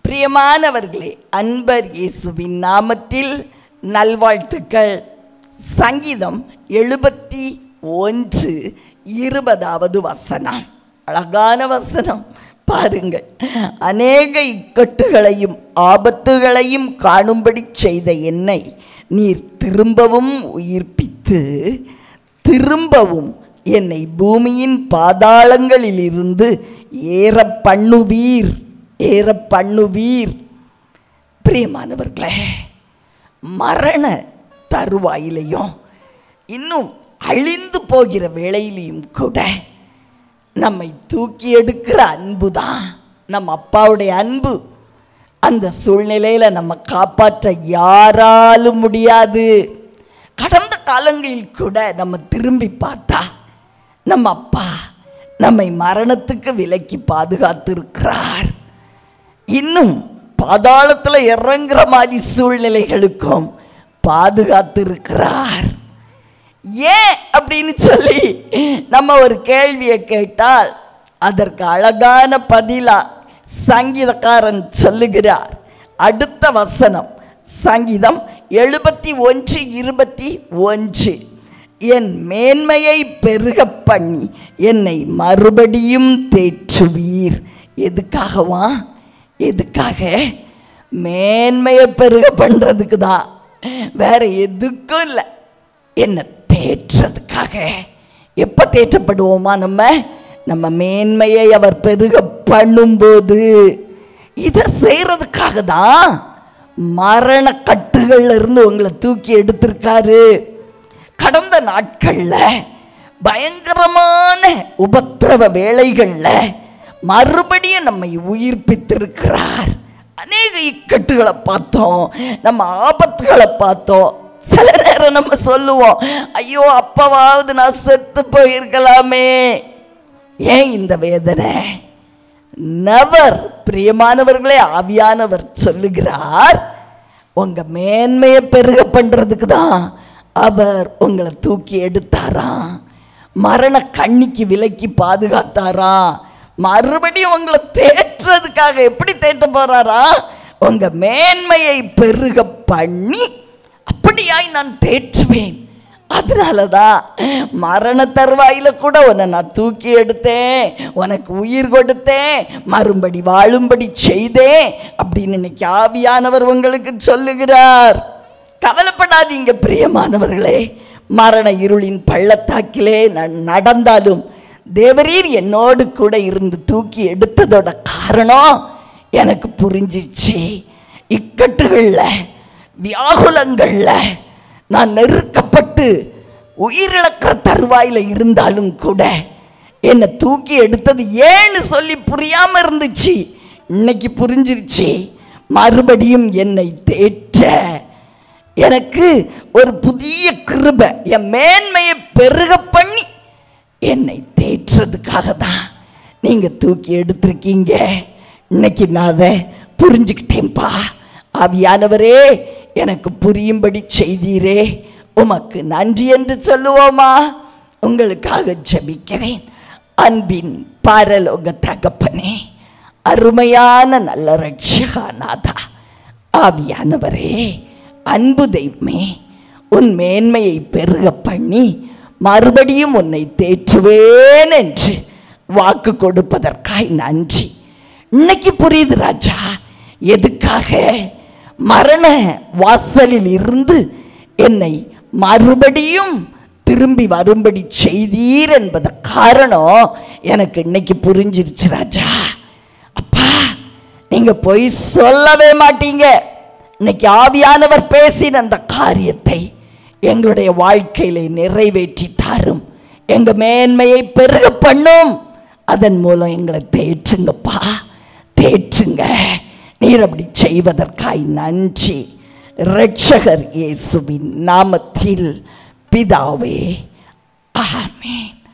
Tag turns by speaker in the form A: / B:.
A: பிரியமானவர்களே அன்பர் இயேசுவின் நாமத்தில் நல்வாழ்த்துக்கள் சங்கீதம் எழுபத்தி ஒன்று இருபதாவது வசனம் அழகான வசனம் பாருங்கள் அநேக இக்கட்டுகளையும் ஆபத்துகளையும் காணும்படி செய்த என்னை நீர் திரும்பவும் உயிர்ப்பித்து திரும்பவும் என்னை பூமியின் பாதாளங்களிலிருந்து ஏற பண்ணுவீர் ஏற பண்ணுவீர் பிரியமானவர்களே மரண தருவாயிலையும் இன்னும் அழிந்து போகிற வேளையிலையும் கூட நம்மை தூக்கி எடுக்கிற அன்பு தான் நம்ம அப்பாவுடைய அன்பு அந்த சூழ்நிலையில் நம்ம காப்பாற்ற யாராலும் முடியாது கடந்த காலங்களில் கூட நம்ம திரும்பி பார்த்தா நம்ம அப்பா நம்மை மரணத்துக்கு விலக்கி பாதுகாத்திருக்கிறார் இன்னும் பாதாளத்தில் இறங்குற மாதிரி சூழ்நிலைகளுக்கும் பாதுகாத்திருக்கிறார் ஏன் அப்படின்னு சொல்லி நம்ம ஒரு கேள்வியை கேட்டால் அதற்கு அழகான பதிலா சங்கீதக்காரன் சொல்லுகிறார் அடுத்த வசனம் சங்கீதம் எழுபத்தி ஒன்று இருபத்தி ஒன்று என் மேன்மையை பெருக பண்ணி என்னை மறுபடியும் தேற்றுவீர் எதுக்காகவா எதுக்காக மேன்மையை பெருக பண்ணுறதுக்கு தான் வேற எதுக்கும் இல்லை என்ன தேற்றதுக்காக எப்போ தேற்றப்படுவோமா நம்ம நம்ம மேன்மையை அவர் பெருக பண்ணும்போது இதை செய்கிறதுக்காக தான் மரண கட்டுகள்ல இருந்து உங்களை தூக்கி எடுத்திருக்காரு கடந்த நாட்களில் பயங்கரமான உபத்திரவ வேளைகளில் மறுபடியும் நம்மை உயிர்ப்பித்திருக்கிறார் அநேக இக்கட்டுகளை பார்த்தோம் நம்ம ஆபத்துகளை பார்த்தோம் சில நேரம் நம்ம சொல்லுவோம் ஐயோ அப்பவாவது நான் செத்து போயிருக்கலாமே ஏன் இந்த வேதனை நவர் பிரியமானவர்களே ஆவியானவர் சொல்லுகிறார் உங்க மேன்மையை பெருக பண்றதுக்கு தான் அவர் உங்களை தூக்கி எடுத்தாராம் மரண கண்ணிக்கு விலக்கி பாதுகாத்தாராம் மறுபடியும் உங்களை தேற்றுறதுக்காக எப்படி தேற்ற போறாரா உங்க மேன்மையை பெருக பண்ணி அப்படியாய் நான் தேற்றுவேன் அதனால தான் மரண தருவாயில கூட உன்னை நான் தூக்கி எடுத்தேன் உனக்கு உயிர் கொடுத்தேன் மறுபடி வாழும்படி செய்தேன் அப்படின்னு இன்னைக்கு ஆவியானவர் உங்களுக்கு சொல்லுகிறார் கவலைப்படாதீங்க பிரியமானவர்களே மரண இருளின் பள்ளத்தாக்கிலே நான் நடந்தாலும் தேவரீர் என்னோடு கூட இருந்து தூக்கி எடுத்ததோட காரணம் எனக்கு புரிஞ்சிச்சு இக்கட்டுகளில் வியாகுலங்களில் நான் நெருக்கப்பட்டு உயிரிழக்கிற தருவாயில் இருந்தாலும் கூட என்னை தூக்கி எடுத்தது ஏன்னு சொல்லி புரியாமல் இருந்துச்சு இன்னைக்கு புரிஞ்சிருச்சு மறுபடியும் என்னை தேற்ற எனக்கு ஒரு புதிய கிருபை என் மேன்மையை பெருக பண்ணி என்னை தேற்றுறதுக்காக தான் நீங்கள் தூக்கி எடுத்திருக்கீங்க இன்னைக்கு நான் அதை புரிஞ்சுக்கிட்டேன்ப்பா ஆவியானவரே எனக்கு புரியும்படி செய்தீரே உமக்கு நன்றி என்று சொல்லுவோமா உங்களுக்காக ஜெபிக்கிறேன் அன்பின் பாரலோக தகப்பனே அருமையான நல்ல ரட்சகாநாதா ஆவியானவரே அன்பு தெய்வமே உன் மேன்மையை பெருக பண்ணி மறுபடியும் உன்னை தேற்றுவேன் என்று வாக்கு கொடுப்பதற்காய் நன்றி இன்னைக்கு புரியுது ராஜா எதுக்காக மரண வாசலில் இருந்து என்னை மறுபடியும் திரும்பி வரும்படி செய்தீர் என்பது காரணம் எனக்கு இன்னைக்கு புரிஞ்சிருச்சு ராஜா அப்பா நீங்க பொய் சொல்லவே மாட்டீங்க இன்னைக்கு ஆவியானவர் பேசின அந்த காரியத்தை எங்களுடைய வாழ்க்கையில நிறைவேற்றி தாரும் எங்க மேன்மையை பெருக பண்ணும் அதன் மூலம் எங்களை தேற்றுங்கப்பா தேற்றுங்க நீர் அப்படி செய்வதற்காய் நன்றி இரட்சகர் இயேசுவின் நாமத்தில் பிதாவே ஆமென்